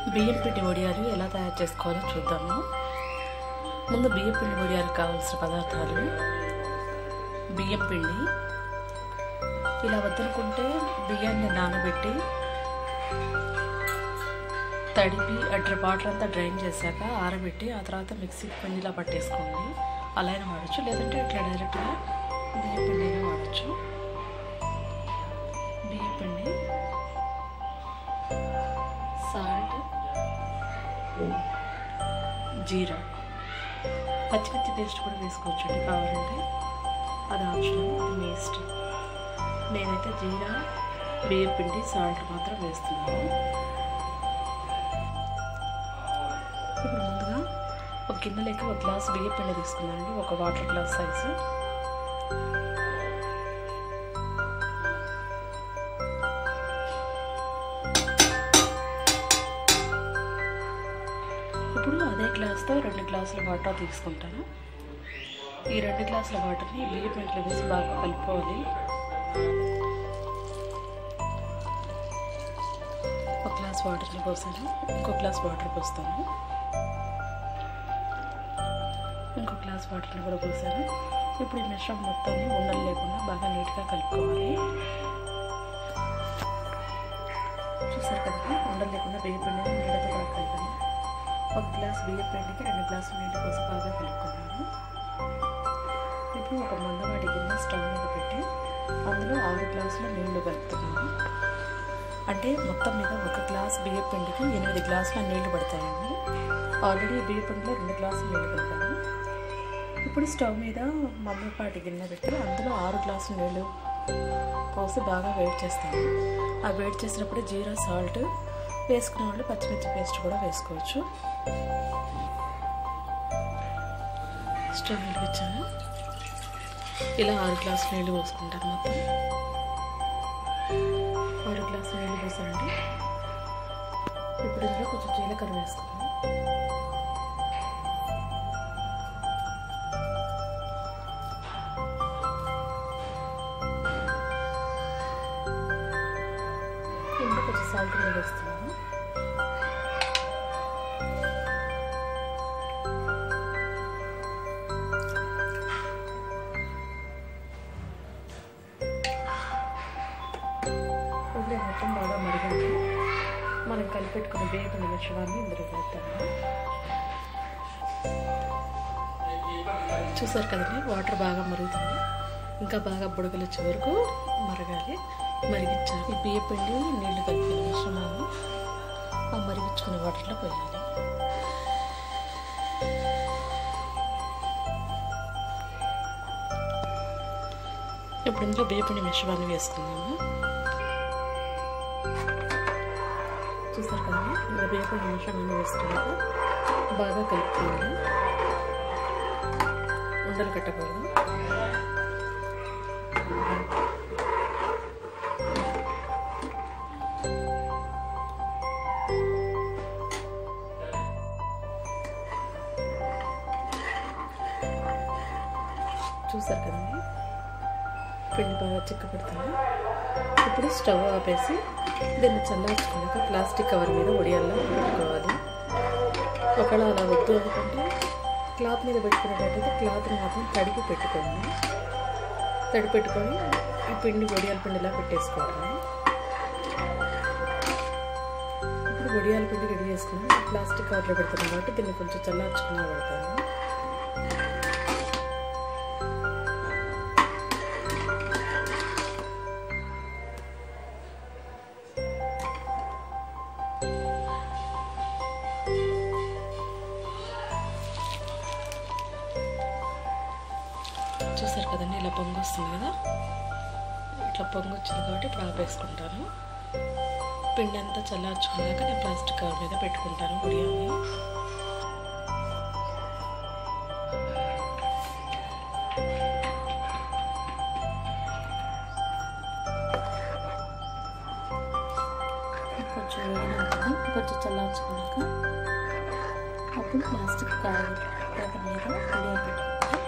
బియ్యం పిండి వడియాలు ఎలా తయారు చేసుకోవాలో చూద్దాము ముందు బియ్యం పిండి వడియాలకు కావాల్సిన పదార్థాలు బియ్యం పిండి ఇలా వద్దనుకుంటే బియ్యాన్ని నానబెట్టి తడిపి అట్ర వాటర్ అంతా డ్రైన్ చేశాక ఆరబెట్టి ఆ తర్వాత మిక్సీ పిండిలా పట్టేసుకోండి అలా అయినా వాడచ్చు లేదంటే ఇట్లా డైరెక్ట్గా బియ్యం పిండి అయినా వాడచ్చు బియ్యం పిండి సాల్ట్ జీరా పచ్చిమిర్చి పేస్ట్ కూడా వేసుకోవచ్చండి కావాలంటే అది ఆప్షనల్ అది మీ ఇష్టం నేనైతే జీరా బియ్యం పిండి సాల్ట్ మాత్రం వేస్తున్నాను ఇప్పుడు ముందుగా ఒక గిన్నెలోకి ఒక గ్లాస్ బియ్యం పిండి తీసుకున్నానండి ఒక వాటర్ గ్లాస్ సైజు ఇప్పుడు అదే గ్లాస్తో రెండు గ్లాసుల వాటర్ తీసుకుంటాను ఈ రెండు గ్లాసుల వాటర్ని బియ్యం పిండిలో వేసి బాగా కలుపుకోవాలి ఒక గ్లాస్ వాటర్ని పోసాను ఇంకో గ్లాస్ వాటర్ పోస్తాను ఇంకో గ్లాస్ వాటర్ని కూడా పోసాను ఇప్పుడు ఈ మిశ్రమం మొత్తాన్ని ఉండలు లేకుండా బాగా నీట్గా కలుపుకోవాలి చూసారు కదా ఉండలు లేకుండా బియ్య పిండిని నీళ్ళతో బాగా కలిపాను ఒక గ్లాస్ బియ్య పిండికి రెండు గ్లాసులు నీళ్ళు పోసి బాగా కలుపుకున్నాను ఇప్పుడు ఒక మందవాడి గిన్నె స్టవ్ మీద పెట్టి అందులో ఆరు గ్లాసుల నీళ్లు కలుపుతున్నాను అంటే మొత్తం మీద ఒక గ్లాస్ బియ్య పిండికి ఎనిమిది గ్లాసుల నీళ్లు పడతాయండి ఆల్రెడీ బియ్య పిండిలో రెండు గ్లాసులు నీళ్లు కలిపాను ఇప్పుడు స్టవ్ మీద మమ్మపాటి గిన్నె పెట్టి అందులో ఆరు గ్లాసుల నీళ్ళు పోసి బాగా వేడి చేస్తాను ఆ వేడి చేసినప్పుడు జీరా సాల్ట్ వేసుకునే వాళ్ళు పచ్చిమిర్చి పేస్ట్ కూడా వేసుకోవచ్చు స్టవ్ వెలిగించాను ఇలా ఆరు గ్లాసులు నీళ్ళు పోసుకుంటాను మొత్తం ఆరు గ్లాసులు నీళ్ళు పోసానండి ఇప్పుడు ఇందులో కొంచెం జీలకర్ర వేసుకున్నాను ఇందులో కొంచెం సాల్ట్ కూడా వేస్తున్నాను ఉల్లి మొత్తం బాగా మరిగాక మనం కలిపెట్టుకున్న వేపుని మిశ్రమాన్ని ఇందులో వేద్దాము చూసారు కదండి వాటర్ బాగా మరుగుతుంది ఇంకా బాగా బుడగలు వచ్చే వరకు మరగాలి మరిగించాలి ఈ బియ్య పిండి నీళ్లు కలిపిన మిశ్రమాన్ని ఆ మరిగించుకునే వాటర్లో పోయాలి ఇప్పుడు ఇందులో బియ్యపిండి మిశ్రమాన్ని వేసుకుందాము చూసారు కదండి ఇలా బియ్యపిండి మిశ్రమాన్ని వేసుకున్నాక బాగా కలుపుకోవాలి ఉండలు కట్టకూడదు చూసారు కదండి పిండి బాగా చిక్కపడుతుంది ఇప్పుడు స్టవ్ ఆపేసి దీన్ని చల్లార్చుకున్నాక ప్లాస్టిక్ కవర్ మీద ఒడియాల్లో పెట్టుకోవాలి ఒకవేళ అలా వద్దు అనుకుంటే క్లాత్ మీద పెట్టుకునేటట్టయితే క్లాత్ని మాత్రం తడిపి పెట్టుకోండి తడి పెట్టుకొని ఈ పిండి వడియాల పిండిలా పెట్టేసుకోవాలి ఇప్పుడు వడియాల పిండి రెడీ చేసుకుని ప్లాస్టిక్ కవర్లో పెడుతున్నాం కాబట్టి దీన్ని కొంచెం చల్లార్చుకున్నా పెడతాను చూసారు కదండి ఇలా పొంగు వస్తుంది కదా ఇట్లా పొంగు వచ్చింది కాబట్టి ఇప్పుడు ఆపేసుకుంటాను పిండి అంతా చల్లార్చుకున్నాక నేను ప్లాస్టిక్ కవర్ మీద పెట్టుకుంటాను గుడియాన్ని కొంచెం వేడినాక కొంచెం చల్లార్చుకున్నాక అప్పుడు ప్లాస్టిక్ కవర్ పేపర్ మీద గుడియా పెట్టుకుంటాను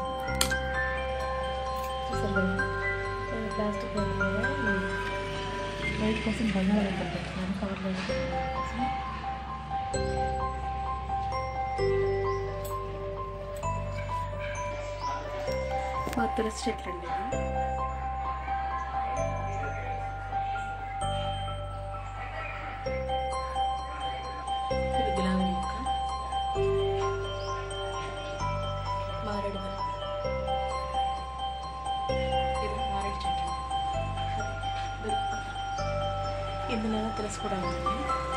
చూసారు ప్లాస్టిక్ కవర్ మీద వైట్ కోసం బంగాళాదుంపలు పెట్టుకున్నాను కవర్లో కోసం మా తులసి చెట్లు అండి ఇవి. ఇది గులాబీ మొక్క మారేడు మొక్క. ఇది మారేడు చెట్టు అది బిల్వ. ఇందులో తులసి కూడా ఉంది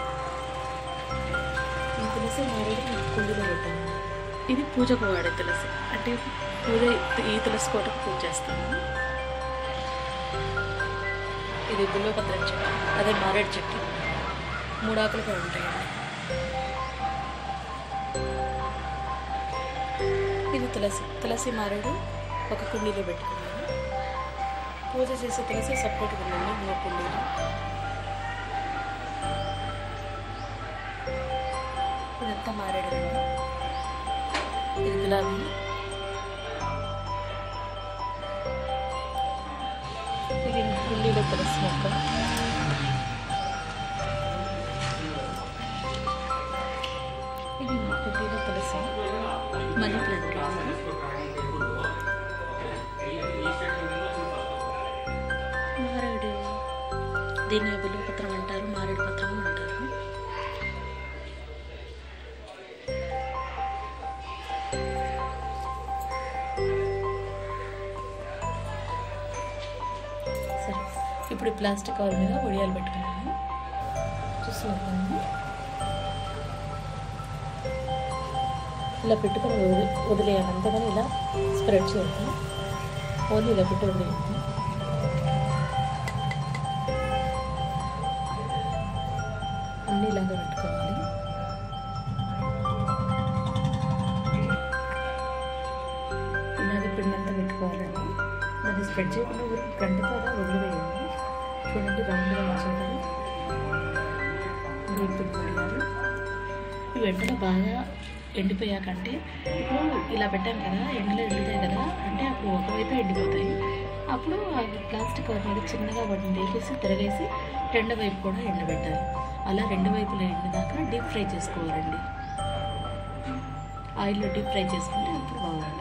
ఈ తులసి మారేడు కుండీలో పెట్టాను ఇది పూజకు వాడే తులసి అంటే పూజ ఈ తులసి కోటకు పూజ చేస్తాము ఇది బిల్వపత్రం చెట్టు అదే మారేడు చెట్టు మూడు ఆకులుగా ఉంటాయండి ఇది తులసి తులసి మారేడు ఒక కుండీలో పెట్టుకున్నాను పూజ చేసే తులసి సపరేట్గా ఉందండి ఇంకో కుండీలో ఇదంతా మారేడు అండి ఇది గులాబీ ఇది కుండీలో తులసి మొక్క ఇది మా కుండీలో తులసి మనీ ప్లాంట్ మారేడు దీన్ని బిల్వపత్రం అంటారు మారేడు పత్రం అంటారు సరే ఇప్పుడు ఈ ప్లాస్టిక్ కవర్ మీద ఒడియాలు పెట్టుకున్నాను చూస్తున్నారు కదండి ఇలా పెట్టుకొని వదిలి వదిలేయాలి అంతేగాని ఇలా స్ప్రెడ్ చేయద్దు ఓన్లీ ఇలా పెట్టి వదిలేయండి అన్నీ ఇలాగా పెట్టుకోవాలి ఇలాగే పిండంతా పెట్టుకోవాలండి దాన్ని స్ప్రెడ్ చేయకుండా ఊరికి గంటతో అలా వదిలివేయండి చూడండి రౌండ్గా వచ్చాయి కదా ఇది పిండి పడినారు ఇవి వెంటనే బాగా ఎండిపోయాకంటే ఇప్పుడు ఇలా పెట్టాం కదా ఎండలో ఎండుతాయి కదా అంటే అప్పుడు ఒకవైపు ఎండిపోతాయి అప్పుడు ఆ ప్లాస్టిక్ కవర్ మీద చిన్నగా వాటిని వేసేసి తిరగేసి రెండో వైపు కూడా ఎండబెట్టాలి అలా రెండు వైపులు ఎండిదాకా డీప్ ఫ్రై చేసుకోవాలండి ఆయిల్లో డీప్ ఫ్రై చేసుకుంటే అప్పుడు బాగుంటాయి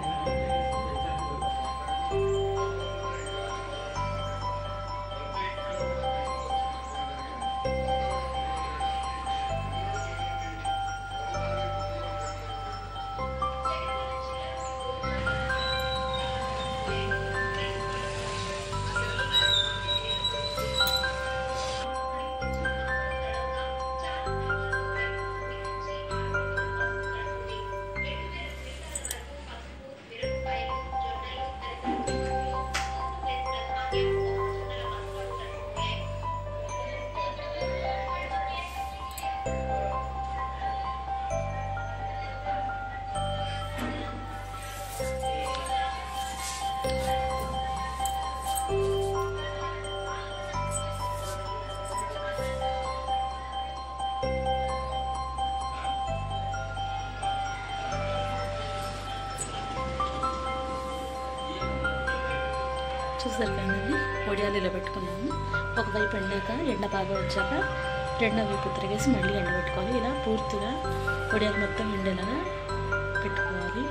చూసారు కదండి వడియాలు ఇలా పెట్టుకున్నాము ఒకవైపు ఎండాక ఎండ బాగా వచ్చాక రెండో వైపు తిరిగేసి మళ్ళీ ఎండబెట్టుకోవాలి ఇలా పూర్తిగా వడియాలు మొత్తం ఎండేలాగా పెట్టుకోవాలి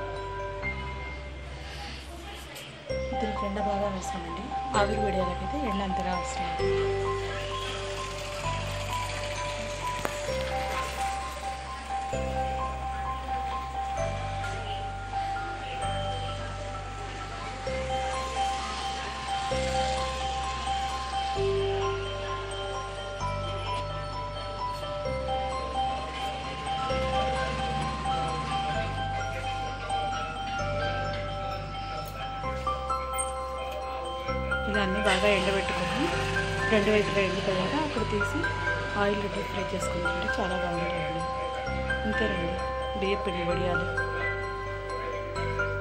దీనికి ఎండ బాగా అవసరమండి ఆవిరి వడియాలకైతే ఎండ అంతగా అవసరం లేదు. ఇలా అన్నీ బాగా ఎండబెట్టుకుని రెండు వైపులా ఎండిపోయాక అప్పుడు తీసి ఆయిల్ డీప్ ఫ్రై చేసుకుంటే చాలా బాగుంటాయండి ఇంతేనండి బియ్య పిండి వడియాలు